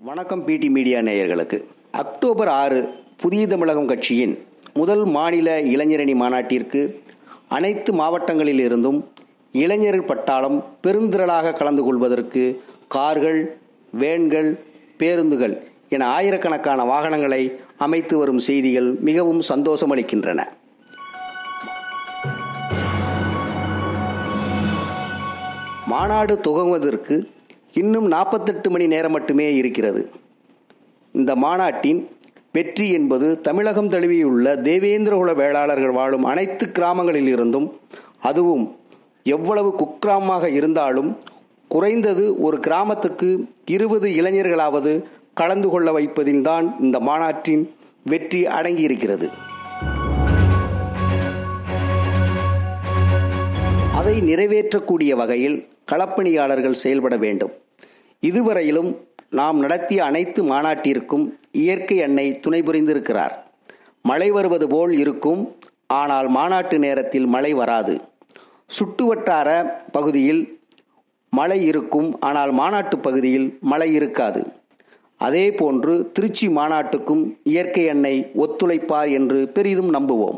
வணக்கம் பிடி மீடியா நேயர்களுக்கு அக்டோபர் ஆறு புதிய தமிழகம் கட்சியின் முதல் மாநில இளைஞரணி மாநாட்டிற்கு அனைத்து மாவட்டங்களில் இருந்தும் இளைஞர் பட்டாளம் பெருந்திரளாக கலந்து கொள்வதற்கு கார்கள் வேன்கள் பேருந்துகள் என ஆயிரக்கணக்கான வாகனங்களை அமைத்து வரும் செய்திகள் மிகவும் சந்தோஷமளிக்கின்றன மாநாடு துவங்குவதற்கு இன்னும் நாற்பத்தெட்டு மணி நேரம் மட்டுமே இருக்கிறது இந்த மாநாட்டின் வெற்றி என்பது தமிழகம் தழுவியுள்ள தேவேந்திரகுல வேளாளர்கள் வாழும் அனைத்து கிராமங்களில் இருந்தும் அதுவும் எவ்வளவு குக்கிராமமாக இருந்தாலும் குறைந்தது ஒரு கிராமத்துக்கு இருபது இளைஞர்களாவது கலந்து கொள்ள வைப்பதில்தான் இந்த மாநாட்டின் வெற்றி அடங்கியிருக்கிறது அதை நிறைவேற்றக்கூடிய வகையில் களப்பணியாளர்கள் செயல்பட வேண்டும் இதுவரையிலும் நாம் நடத்திய அனைத்து மாநாட்டிற்கும் இயற்கை அன்னை துணை புரிந்திருக்கிறார் மழை வருவது போல் இருக்கும் ஆனால் மாநாட்டு நேரத்தில் மழை வராது சுட்டுவட்டார பகுதியில் மழை இருக்கும் ஆனால் மாநாட்டு பகுதியில் மழை இருக்காது அதே போன்று திருச்சி மாநாட்டுக்கும் இயற்கை அன்னை ஒத்துழைப்பார் என்று பெரிதும் நம்புவோம்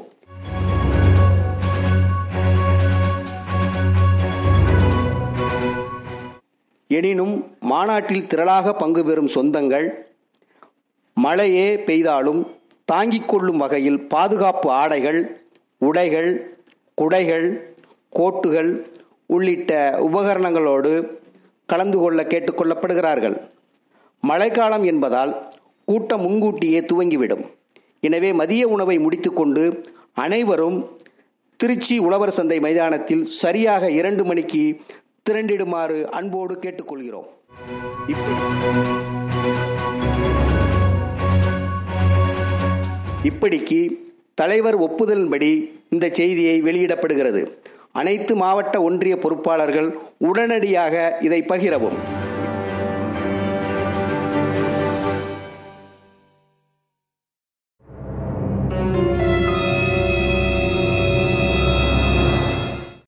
எனினும் மாநாட்டில் திரளாக பங்கு பெறும் சொந்தங்கள் மழையே பெய்தாலும் தாங்கிக் கொள்ளும் வகையில் பாதுகாப்பு ஆடைகள் உடைகள் குடைகள் கோட்டுகள் உள்ளிட்ட உபகரணங்களோடு கலந்து கொள்ள கேட்டுக்கொள்ளப்படுகிறார்கள் மழைக்காலம் என்பதால் கூட்டம் முன்கூட்டியே துவங்கிவிடும் எனவே மதிய உணவை முடித்துக்கொண்டு அனைவரும் திருச்சி உழவர் சந்தை மைதானத்தில் சரியாக இரண்டு மணிக்கு திரண்டிடுமாறு அன்போடு கேட்டுக்கொள்கிறோம் இப்படிக்கு தலைவர் ஒப்புதலின்படி இந்த செய்தியை வெளியிடப்படுகிறது அனைத்து மாவட்ட ஒன்றிய பொறுப்பாளர்கள் உடனடியாக இதை பகிரவும்